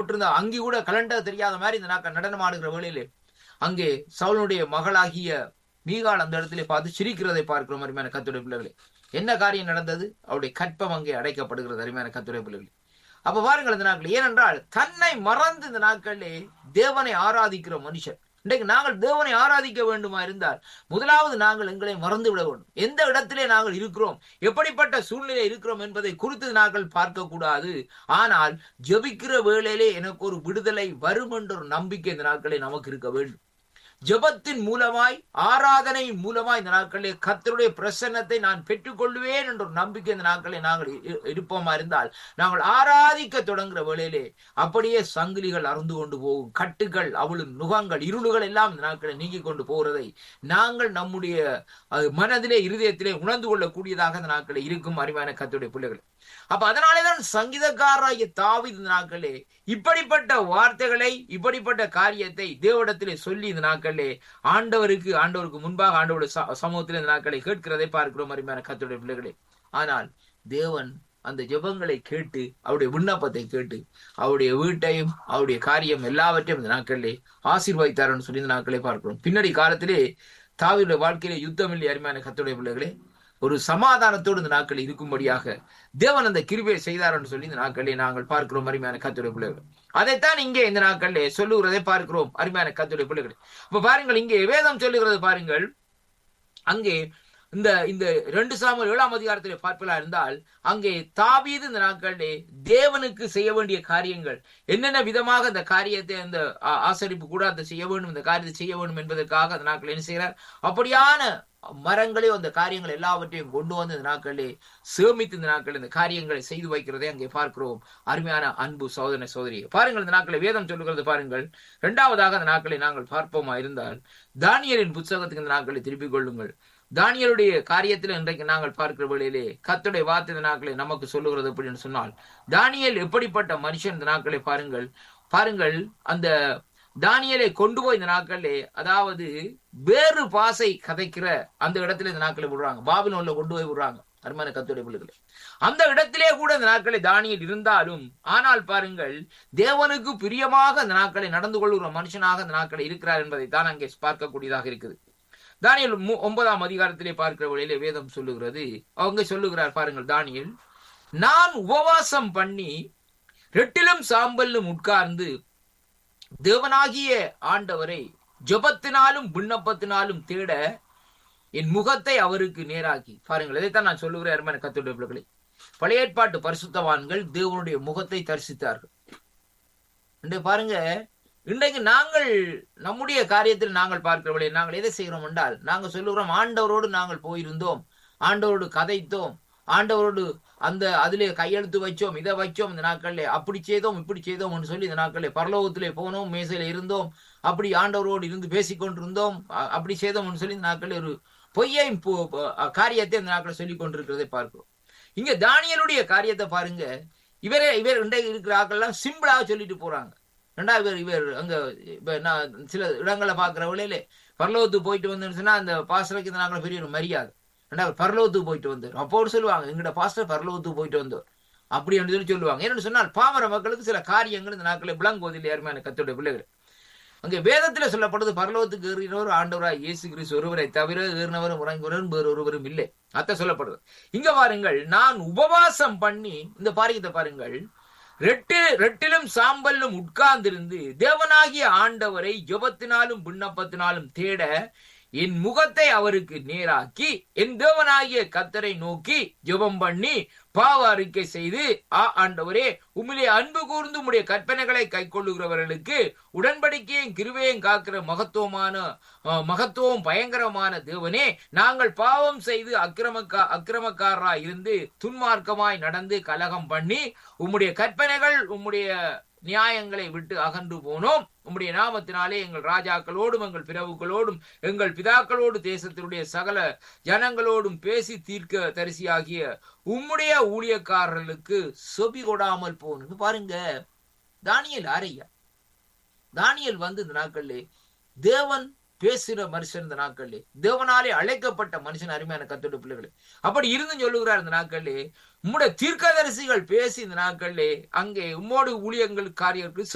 போட்டிருந்த அங்கி கூட கலண்டர் தெரியாத மாதிரி இந்த நாட்கள் நடனம் ஆடுகிற வேளையிலே அங்கே சவுளுடைய மகளாகிய மீகால் அந்த இடத்திலே பார்த்து சிரிக்கிறதை பார்க்கிற அருமையான கத்துடைய பிள்ளைகளே என்ன காரியம் நடந்தது அவருடைய கற்பம் அங்கே அடைக்கப்படுகிறது அருமையான கத்துடைய பிள்ளைகளே அப்ப பாருங்கள் இந்த நாட்கள் ஏனென்றால் தன்னை மறந்து இந்த நாட்களிலே தேவனை ஆராதிக்கிற மனுஷன் இன்றைக்கு நாங்கள் தேவனை ஆராதிக்க வேண்டுமா இருந்தால் முதலாவது நாங்கள் எங்களை மறந்து விட வேண்டும் எந்த இடத்திலே நாங்கள் இருக்கிறோம் எப்படிப்பட்ட சூழ்நிலை இருக்கிறோம் என்பதை குறித்து நாங்கள் பார்க்க கூடாது ஆனால் ஜெபிக்கிற வேளையிலே எனக்கு ஒரு விடுதலை வரும் என்ற ஒரு நம்பிக்கை இந்த நாட்களே நமக்கு இருக்க வேண்டும் ஜெபத்தின் மூலமாய் ஆராதனையின் மூலமாய் இந்த நாட்களிலே கர்த்தருடைய பிரசன்னத்தை நான் பெற்றுக்கொள்வேன் என்ற ஒரு நம்பிக்கை இந்த நாட்களை நாங்கள் இ- இருப்போமா இருந்தால் நாங்கள் ஆராதிக்க தொடங்குற வேளையிலே அப்படியே சங்கிலிகள் அறுந்து கொண்டு போகும் கட்டுகள் அவளும் நுகங்கள் இருளுகள் எல்லாம் இந்த நாட்களை நீங்கி கொண்டு போகிறதை நாங்கள் நம்முடைய அஹ், மனதிலே இருதயத்திலே உணர்ந்து கொள்ளக்கூடியதாக இந்த நாட்களை இருக்கும் அறிவான கத்துடைய பிள்ளைகள் அப்ப அதனாலேதான் சங்கீதக்காரராகிய தாவீது இந்த நாட்களே இப்படிப்பட்ட வார்த்தைகளை இப்படிப்பட்ட காரியத்தை தேவடத்திலே சொல்லி இந்த நாட்களே ஆண்டவருக்கு ஆண்டவருக்கு முன்பாக ஆண்டவருடைய ச- சமூகத்திலே இந்த நாட்களை கேட்கிறதை பார்க்கிறோம் அருமையான கத்துடைய பிள்ளைகளே ஆனால் தேவன் அந்த ஜெபங்களை கேட்டு அவருடைய விண்ணப்பத்தை கேட்டு அவருடைய வீட்டையும் அவருடைய காரியம் எல்லாவற்றையும் இந்த நாட்களிலே ஆசீர்வதித்தார்னு சொல்லி இந்த நாட்களை பார்க்கிறோம் பின்னாடி காலத்திலே தாவீதுடைய வாழ்க்கையிலே யுத்தம் இல்லை அருமையான கத்துடைய பிள்ளைகளே ஒரு சமாதானத்தோடு இந்த நாட்கள் இருக்கும்படியாக தேவன் அந்த கிருபையை செய்தார் என்று சொல்லி இந்த நாட்களிலே நாங்கள் பார்க்கிறோம் அருமையான கத்துடைய பிள்ளைகள் அதைத்தான் இங்கே இந்த நாட்களிலே சொல்லுகிறதை பார்க்கிறோம் அருமையான கத்துடைய பிள்ளைகள் இப்ப பாருங்கள் இங்கே வேதம் சொல்லுகிறது பாருங்கள் அங்கே இந்த இந்த ரெண்டு சாமுவேல் ஏழாம் அதிகாரத்திலே பார்ப்பலா இருந்தால் அங்கே தாவீது இந்த நாட்களிலே தேவனுக்கு செய்ய வேண்டிய காரியங்கள் என்னென்ன விதமாக அந்த காரியத்தை அந்த ஆ- ஆசரிப்பு கூடாரத்தை செய்ய வேண்டும் இந்த காரியத்தை செய்ய வேண்டும் என்பதற்காக அந்த நாட்கள் என்ன செய்கிறார் அப்படியான மரங்களே அந்த காரியங்கள் எல்லாவற்றையும் கொண்டு வந்து இந்த நாட்களிலே சேமித்து இந்த நாட்களில் இந்த காரியங்களை செய்து வைக்கிறதை அங்கே பார்க்கிறோம் அருமையான அன்பு சோதனை சோதரி பாருங்கள் இந்த நாட்களை வேதம் சொல்லுகிறது பாருங்கள் இரண்டாவதாக அந்த நாட்களை நாங்கள் பார்ப்போமா இருந்தால் தானியலின் புத்தகத்துக்கு இந்த நாட்களை திருப்பிக் கொள்ளுங்கள் தானியலுடைய காரியத்தில் இன்றைக்கு நாங்கள் பார்க்கிற வேளையிலே கத்துடைய வார்த்தை இந்த நாட்களை நமக்கு சொல்லுகிறது அப்படின்னு சொன்னால் தானியல் எப்படிப்பட்ட மனுஷன் இந்த நாட்களை பாருங்கள் பாருங்கள் அந்த தானியலை கொண்டு போய் இந்த நாட்களிலே அதாவது வேறு பாசை கதைக்கிற அந்த இடத்துல இந்த நாட்களை விடுறாங்க பாபிலோன்ல கொண்டு போய் விடுறாங்க அருமையான கத்துடைய பிள்ளைகளை அந்த இடத்திலே கூட இந்த நாட்களை தானியல் இருந்தாலும் ஆனால் பாருங்கள் தேவனுக்கு பிரியமாக அந்த நாட்களை நடந்து கொள்கிற மனுஷனாக அந்த நாட்களை இருக்கிறார் என்பதை தான் அங்கே பார்க்கக்கூடியதாக இருக்குது தானியல் மு- ஒன்பதாம் அதிகாரத்திலே பார்க்கிற வழியிலே வேதம் சொல்லுகிறது அவங்க சொல்லுகிறார் பாருங்கள் தானியல் நான் உபவாசம் பண்ணி ரெட்டிலும் சாம்பலும் உட்கார்ந்து தேவனாகிய ஆண்டவரை ஜெபத்தினாலும் விண்ணப்பத்தினாலும் தேட என் முகத்தை அவருக்கு நேராக்கி பாருங்கள் இதைத்தான் நான் சொல்லுகிறேன் அருமையான கத்துடைய பிள்ளைகளை பழைய ஏற்பாட்டு பரிசுத்தவான்கள் தேவனுடைய முகத்தை தரிசித்தார்கள் இன்றைய பாருங்க இன்றைக்கு நாங்கள் நம்முடைய காரியத்தில் நாங்கள் பார்க்கிறவர்களே நாங்கள் எதை செய்கிறோம் என்றால் நாங்கள் சொல்லுகிறோம் ஆண்டவரோடு நாங்கள் போயிருந்தோம் ஆண்டவரோடு கதைத்தோம் ஆண்டவரோடு அந்த அதிலே கையெழுத்து வச்சோம் இதை வச்சோம் இந்த நாட்களிலே அப்படி செய்தோம் இப்படி செய்தோம்னு சொல்லி இந்த நாட்களிலே பரலோகத்திலே போனோம் மேசையில இருந்தோம் அப்படி ஆண்டவரோடு இருந்து பேசிக் கொண்டிருந்தோம் அ- அப்படி செய்தோம்னு சொல்லி இந்த நாட்களில் ஒரு பொய்யை பு- பு- காரியத்தை இந்த நாட்களில் சொல்லி கொண்டிருக்கிறதை பார்க்கிறோம் இங்க தானியலுடைய காரியத்தை பாருங்க இவரே இவர் இன்றைக்கு இருக்கிற ஆட்கள் எல்லாம் சிம்பிளாக சொல்லிட்டு போறாங்க ரெண்டா இவர் இவர் அங்க இப்ப நான் சில இடங்களை பாக்குற வழியிலே பரலோகத்துக்கு போயிட்டு வந்தேன்னு சொன்னா அந்த பாஸ்டருக்கு இந்த நாங்கள் பெரிய ஒரு மரியாதை ரெண்டா அவர் பரலோகத்துக்கு போயிட்டு வந்தார் அப்போது சொல்லுவாங்க எங்கட பாஸ்டர் பரலோகத்துக்கு போயிட்டு வந்தவர் அப்படி என்று சொல்லி சொல்லுவாங்க என்னன்னு சொன்னால் பாமர மக்களுக்கு சில காரியங்கள் இந்த நாட்களை விளங்குவதில்லை யாருமே கத்தோடைய பிள்ளைகள் அங்கே வேதத்தில் சொல்லப்படுது பரலோகத்துக்கு ஏறினவர் ஆண்டவராய் இயேசு கிறிஸ்து ஒருவரை தவிர ஏறினவரும் உறங்குவரும் வேறு ஒருவரும் இல்லை அத்த சொல்லப்படுது இங்க பாருங்கள் நான் உபவாசம் பண்ணி இந்த பாரியத்தை பாருங்கள் ரெட்டு ரெட்டிலும் சாம்பலும் உட்கார்ந்திருந்து தேவனாகிய ஆண்டவரை ஜெபத்தினாலும் விண்ணப்பத்தினாலும் தேட என் முகத்தை அவருக்கு நேராக்கி என் தேவனாகிய கத்தரை நோக்கி ஜெபம் பண்ணி பாவ அறிக்கை செய்து ஆ ஆண்டவரே உம்மிலே அன்பு கூர்ந்து உம்முடைய கற்பனைகளை கைக்கொள்ளுகிறவர்களுக்கு உடன்படிக்கையும் கிருவையும் காக்கிற மகத்துவமான அஹ், மகத்துவம் பயங்கரமான தேவனே நாங்கள் பாவம் செய்து அக்கிரமக்கா அக்கிரமக்காரராய் இருந்து துன்மார்க்கமாய் நடந்து கலகம் பண்ணி உம்முடைய கற்பனைகள் உம்முடைய நியாயங்களை விட்டு அகன்று போனோம் உம்முடைய நாமத்தினாலே எங்கள் ராஜாக்களோடும் எங்கள் பிரபுக்களோடும் எங்கள் பிதாக்களோடு தேசத்தினுடைய சகல ஜனங்களோடும் பேசி தீர்க்க தரிசியாகிய உம்முடைய ஊழியக்காரர்களுக்கு செவி கொடாமல் போகணும்னு பாருங்க தானியல் ஆரையா தானியல் வந்து இந்த நாட்களிலே தேவன் பேசுகிற மனுஷன் இந்த நாட்களிலே தேவனாலே அழைக்கப்பட்ட மனுஷன் அருமையான கத்தோட பிள்ளைகளே அப்படி இருந்து சொல்லுகிறார் இந்த நாட்களிலே உம்முடைய தீர்க்கதரிசிகள் பேசி இந்த நாட்களிலே அங்கே உம்மோடு ஊழியங்கள் காரியங்களுக்கு